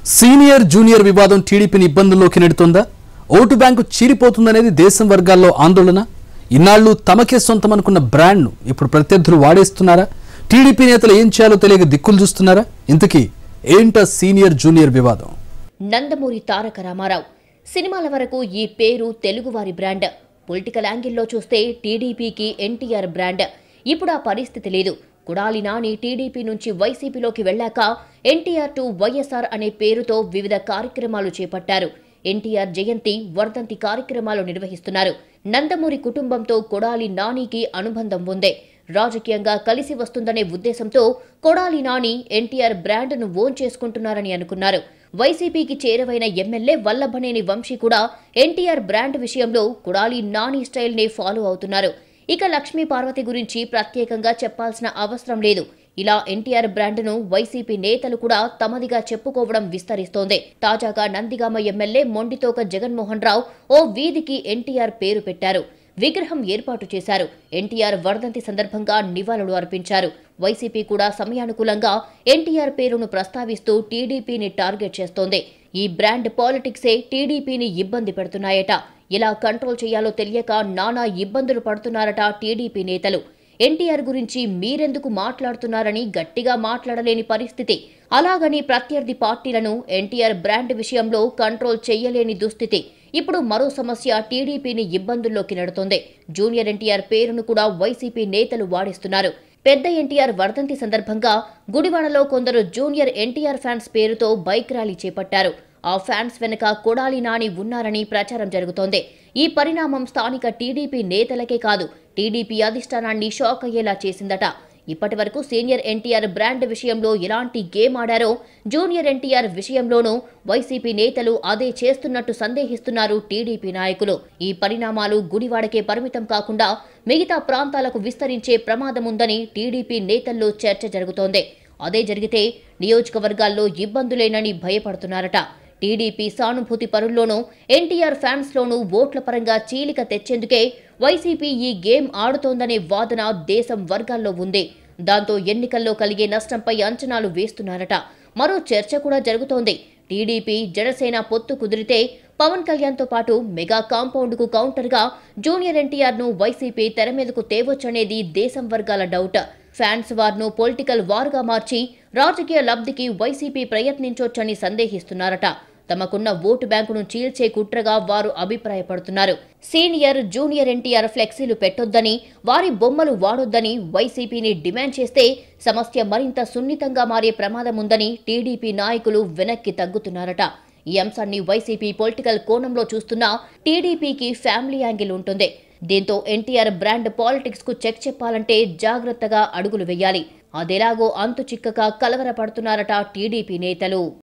senior junior వివాదం టీడీపీని ఇబ్బందుల్లోకి నెడుతోందా vote bank చీలిపోతుందనేది దేశం వర్గాల్లో ఆందోళన ఇన్నాళ్లు తమకే సొంతమనుకున్న బ్రాండ్ను ఇప్పుడు ప్రత్యర్థులు వాడేస్తున్నారా టీడీపీ నేతలు ఏం చేయాలో తెలియక దిక్కులు చూస్తున్నారా ఇంతకీ ఏంటా సీనియర్ జూనియర్ వివాదం నందమూరి తారక రామారావు సినిమాల వరకు ఈ పేరు తెలుగువారి బ్రాండ్ పొలిటికల్ యాంగిల్లో చూస్తే టీడీపీకి ఎన్టీఆర్ బ్రాండ్ ఇప్పుడు ఆ పరిస్థితి లేదు కుడాలి నాని టీడీపీ నుంచి వైసీపీలోకి వెళ్ళాక ఎన్టీఆర్ టు వైఎస్ఆర్ అనే పేరుతో వివిధ కార్యక్రమాలు చేపట్టారు ఎన్టీఆర్ జయంతి వర్ధంతి కార్యక్రమాలు నిర్వహిస్తున్నారు నందమూరి కుటుంబంతో కొడాలి నానికి అనుబంధం ఉంది రాజకీయంగా కలిసి వస్తుందనే ఉద్దేశంతో కొడాలి నాని ఎన్టీఆర్ బ్రాండ్ను ఓన్ చేసుకుంటున్నారని అనుకున్నారు వైసీపీకి చేరువైన ఎమ్మెల్యే వల్లభనేని వంశీ కూడా ఎన్టీఆర్ బ్రాండ్ విషయంలో కొడాలి నాని స్టైల్నే ఫాలో అవుతున్నారు ఇక లక్ష్మీ పార్వతి గురించి ప్రత్యేకంగా చెప్పాల్సిన అవసరం లేదు ఇలా ఎన్టీఆర్ బ్రాండ్ను వైసీపీ నేతలు కూడా తమదిగా చెప్పుకోవడం విస్తరిస్తోంది తాజాగా నందిగామ ఎమ్మెల్యే మొండితోక జగన్మోహన్ రావు ఓ వీధికి ఎన్టీఆర్ పేరు పెట్టారు విగ్రహం ఏర్పాటు చేశారు ఎన్టీఆర్ వర్ధంతి సందర్భంగా నివాళులు అర్పించారు వైసీపీ కూడా సమయానుకూలంగా ఎన్టీఆర్ పేరును ప్రస్తావిస్తూ టీడీపీని టార్గెట్ చేస్తోంది ఈ బ్రాండ్ పాలిటిక్సే టీడీపీని ఇబ్బంది పెడుతున్నాయట ఎలా కంట్రోల్ చేయాలో తెలియక నానా ఇబ్బందులు పడుతున్నారట టీడీపీ నేతలు ఎన్టీఆర్ గురించి మీరెందుకు మాట్లాడుతున్నారని గట్టిగా మాట్లాడలేని పరిస్థితి అలాగని ప్రత్యర్థి పార్టీలను ఎన్టీఆర్ బ్రాండ్ విషయంలో కంట్రోల్ చెయ్యలేని దుస్థితి ఇప్పుడు మరో సమస్య టీడీపీని ఇబ్బందుల్లోకి నెడుతోంది జూనియర్ ఎన్టీఆర్ పేరును కూడా వైసీపీ నేతలు వాడిస్తున్నారు పెద్ద ఎన్టీఆర్ వర్ధంతి సందర్భంగా గుడివాడలో కొందరు జూనియర్ ఎన్టీఆర్ ఫ్యాన్స్ పేరుతో బైక్ ర్యాలీ చేపట్టారు ఆ ఫ్యాన్స్ వెనుక కొడాలి నాని ఉన్నారని ప్రచారం జరుగుతోంది ఈ పరిణామం స్థానిక టీడీపీ నేతలకే కాదు టీడీపీ అధిష్టానాన్ని షాక్ అయ్యేలా చేసిందట ఇప్పటి వరకు సీనియర్ ఎన్టీఆర్ బ్రాండ్ విషయంలో ఎలాంటి గేమ్ ఆడారో జూనియర్ ఎన్టీఆర్ విషయంలోనూ వైసీపీ నేతలు అదే చేస్తున్నట్టు సందేహిస్తున్నారు టీడీపీ నాయకులు ఈ పరిణామాలు గుడివాడకే పరిమితం కాకుండా మిగతా ప్రాంతాలకు విస్తరించే ప్రమాదముందని టీడీపీ నేతల్లో చర్చ జరుగుతోంది అదే జరిగితే నియోజకవర్గాల్లో ఇబ్బందులేనని భయపడుతున్నారట టీడీపీ సానుభూతి పరుల్లోనూ ఎన్టీఆర్ ఫ్యాన్స్లోనూ ఓట్ల పరంగా చీలిక తెచ్చేందుకే వైసీపీ ఈ గేమ్ ఆడుతోందనే వాదన దేశం వర్గాల్లో ఉంది దాంతో ఎన్నికల్లో కలిగే నష్టంపై అంచనాలు వేస్తున్నారట మరో చర్చ కూడా జరుగుతోంది టీడీపీ జనసేన పొత్తు కుదిరితే పవన్ కళ్యాణ్తో పాటు మెగా కాంపౌండ్కు కౌంటర్గా జూనియర్ ఎన్టీఆర్ను వైసీపీ తెర మీదకు తేవచ్చనేది దేశం వర్గాల డౌట్ ఫ్యాన్స్ వార్ను పొలిటికల్ వార్గా మార్చి రాజకీయ లబ్ధికి వైసీపీ ప్రయత్నించొచ్చని సందేహిస్తున్నారట తమకున్న ఓటు బ్యాంకును చీల్చే కుట్రగా వారు అభిప్రాయపడుతున్నారు సీనియర్ జూనియర్ ఎన్టీఆర్ ఫ్లెక్సీలు పెట్టొద్దని వారి బొమ్మలు వాడొద్దని వైసీపీని డిమాండ్ చేస్తే సమస్య మరింత సున్నితంగా మారే ప్రమాదం ఉందని టీడీపీ నాయకులు వెనక్కి తగ్గుతున్నారట ఈ అంశాన్ని వైసీపీ పొలిటికల్ కోణంలో చూస్తున్నా టీడీపీకి ఫ్యామిలీ యాంగిల్ ఉంటుంది దీంతో ఎన్టీఆర్ బ్రాండ్ పాలిటిక్స్ కు చెక్ చెప్పాలంటే జాగ్రత్తగా అడుగులు వేయాలి అదెలాగో అంతు చిక్కక కలవరపడుతున్నారట టీడీపీ నేతలు